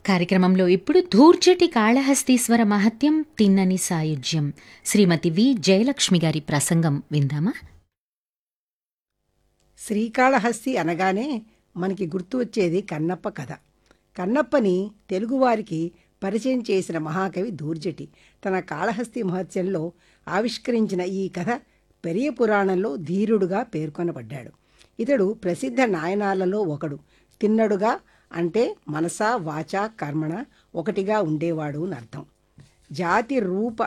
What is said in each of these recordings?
కార్యక్రమంలో ఇప్పుడు ధూర్జటి కాళహస్తీశ్వర మహత్యం తిన్నని సాయుజ్యం శ్రీమతి వి జయలక్ష్మి గారి ప్రసంగం విందామా శ్రీకాళహస్తి అనగానే మనకి గుర్తు వచ్చేది కన్నప్ప కథ కన్నప్పని తెలుగువారికి పరిచయం చేసిన మహాకవి దూర్జటి తన కాళహస్తి మహత్యంలో ఆవిష్కరించిన ఈ కథ పెరియ పురాణంలో ధీరుడుగా పేర్కొనబడ్డాడు ఇతడు ప్రసిద్ధ నాయనాలలో ఒకడు తిన్నడుగా అంటే మనస వాచ కర్మణ ఒకటిగా ఉండేవాడు అని అర్థం జాతి రూప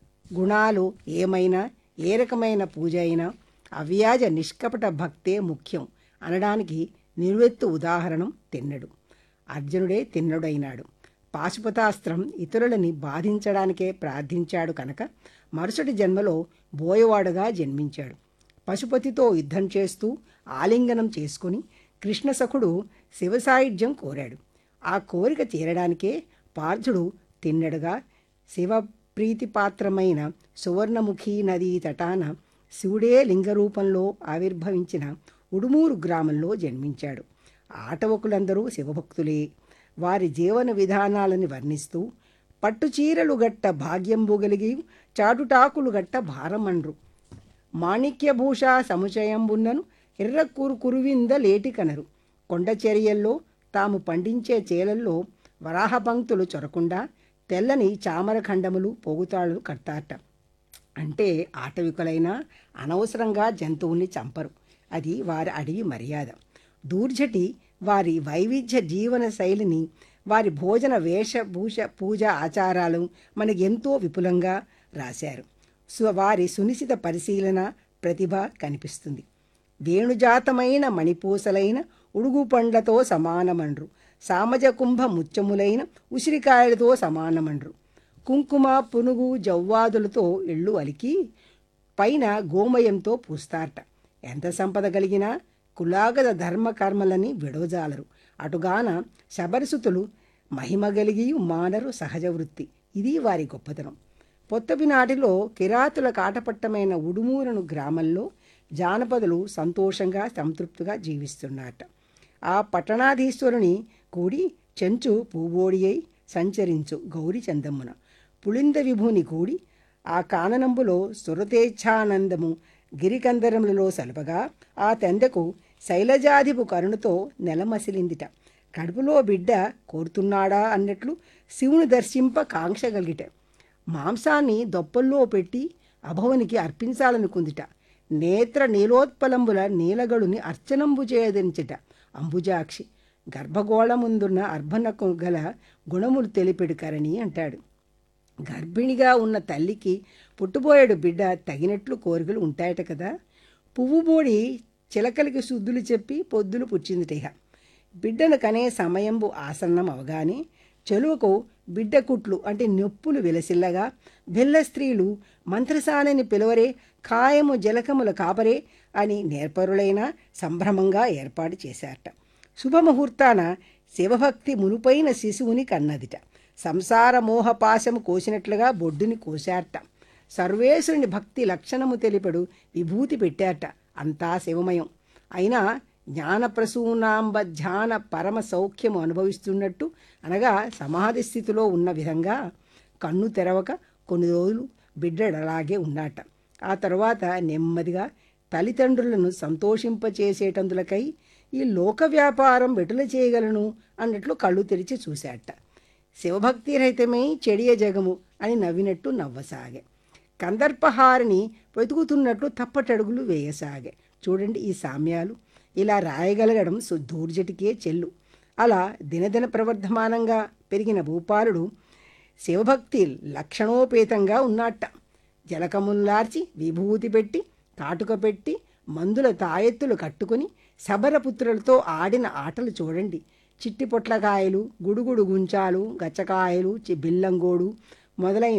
గుణాలు ఏమైనా ఏ రకమైన పూజ అయినా అవ్యాజ నిష్కపట భక్తే ముఖ్యం అనడానికి నిలువెత్తు ఉదాహరణం తిన్నడు అర్జునుడే తిన్నడైనాడు పాశుపతాస్త్రం ఇతరులని బాధించడానికే ప్రార్థించాడు కనుక మరుసటి జన్మలో బోయవాడుగా జన్మించాడు పశుపతితో యుద్ధం చేస్తూ ఆలింగనం చేసుకుని కృష్ణసఖుడు శివసాయుధ్యం కోరాడు ఆ కోరిక తీరడానికే పార్థుడు తిన్నడుగా శివ ప్రీతిపాత్రమైన సువర్ణముఖి నదీ తటాన శివుడే లింగరూపంలో ఆవిర్భవించిన ఉడుమూరు గ్రామంలో జన్మించాడు ఆటవకులందరూ శివభక్తులే వారి జీవన విధానాలను వర్ణిస్తూ పట్టుచీరలు గట్ట భాగ్యంబు కలిగి చాటుటాకులు గట్ట భారమండ్రు మాణిక్యభూష సముచయంబున్నను ఎర్రకూరు కురువింద లేటి కనరు కొండచెరియల్లో తాము పండించే చేలల్లో వరాహ పంక్తులు చొరకుండా తెల్లని చామరఖండములు పోగుతాళ్ళు కడతారట అంటే ఆటవికులైన అనవసరంగా జంతువుల్ని చంపరు అది వారి అడవి మర్యాద దూర్జటి వారి వైవిధ్య జీవన శైలిని వారి భోజన వేషభూష పూజ ఆచారాలు మనకి ఎంతో విపులంగా రాశారు సు వారి సునిశిత పరిశీలన ప్రతిభ కనిపిస్తుంది వేణుజాతమైన మణిపూసలైన ఉడుగు పండ్లతో సమానమండ్రు సామజ కుంభ ముత్యములైన ఉసిరికాయలతో సమానమండ్రు కుంకుమ పునుగు జవ్వాదులతో ఇళ్ళు అలికి పైన గోమయంతో పూస్తారట ఎంత సంపద కలిగినా కులాగద ధర్మ కర్మలని విడవజాలరు అటుగాన శబరిసుతులు మహిమ కలిగి మానరు సహజ వృత్తి ఇది వారి గొప్పతనం పొత్తపి నాటిలో కిరాతుల కాటపట్టమైన ఉడుమూరను గ్రామంలో జానపదులు సంతోషంగా సంతృప్తిగా జీవిస్తున్నారట ఆ పట్టణాధీశ్వరుని కూడి చెంచు పూబోడి అయి సంచరించు గౌరి చందమ్మున పులింద విభూని కూడి ఆ కాననంబులో సురతేచ్ఛానందము గిరికందరములలో సలపగా ఆ తెందకు శైలజాధిపు కరుణతో నెలమసిలిందిట కడుపులో బిడ్డ కోరుతున్నాడా అన్నట్లు శివుని దర్శింప కాంక్ష కలిగిట మాంసాన్ని దొప్పల్లో పెట్టి అభవునికి అర్పించాలనుకుందిట నేత్ర నీలోత్పలంబుల నీలగడుని అర్చనంబు చేయదించట అంబుజాక్షి గర్భగోళముందున్న అర్భనకు గల గుణములు తెలిపెడు కరణి అంటాడు గర్భిణిగా ఉన్న తల్లికి పుట్టుబోయేడు బిడ్డ తగినట్లు కోరికలు ఉంటాయట కదా పువ్వు బోడి చిలకలకి శుద్ధులు చెప్పి పొద్దులు పుచ్చిందిట ఇహ బిడ్డను కనే సమయంబు ఆసన్నం అవగానే చెలువకు బిడ్డ కుట్లు అంటే నొప్పులు విలసిల్లగా బెల్ల స్త్రీలు మంత్రసానని పిలువరే ఖాయము జలకముల కాపరే అని నేర్పరులైన సంభ్రమంగా ఏర్పాటు చేశారట శుభముహూర్తాన శివభక్తి మునుపైన శిశువుని కన్నదిట సంసార మోహపాశము కోసినట్లుగా బొడ్డుని కోశారట సర్వేశ్వరుని భక్తి లక్షణము తెలిపడు విభూతి పెట్టారట అంతా శివమయం అయినా జ్ఞానప్రసూనాంబ ధ్యాన పరమ సౌఖ్యము అనుభవిస్తున్నట్టు అనగా సమాధి స్థితిలో ఉన్న విధంగా కన్ను తెరవక కొన్ని రోజులు బిడ్డడలాగే ఉన్నాట ఆ తర్వాత నెమ్మదిగా తల్లిదండ్రులను సంతోషింపచేసేటందులకై ఈ లోక వ్యాపారం వెటుల చేయగలను అన్నట్లు కళ్ళు తెరిచి చూశాట శివభక్తి రహితమై చెడియ జగము అని నవ్వినట్టు నవ్వసాగే కందర్పహారిని వెతుకుతున్నట్లు తప్పటడుగులు వేయసాగే చూడండి ఈ సామ్యాలు ఇలా రాయగలగడం దూర్జటికే చెల్లు అలా దినదిన ప్రవర్ధమానంగా పెరిగిన భూపాలుడు శివభక్తి లక్షణోపేతంగా ఉన్నట్ట జలకముల్లార్చి విభూతి పెట్టి కాటుక పెట్టి మందుల తాయెత్తులు కట్టుకుని శబరపుత్రులతో ఆడిన ఆటలు చూడండి చిట్టి పొట్లకాయలు గుడుగుడు గుంచాలు గచ్చకాయలు చి బిల్లంగోడు మొదలైన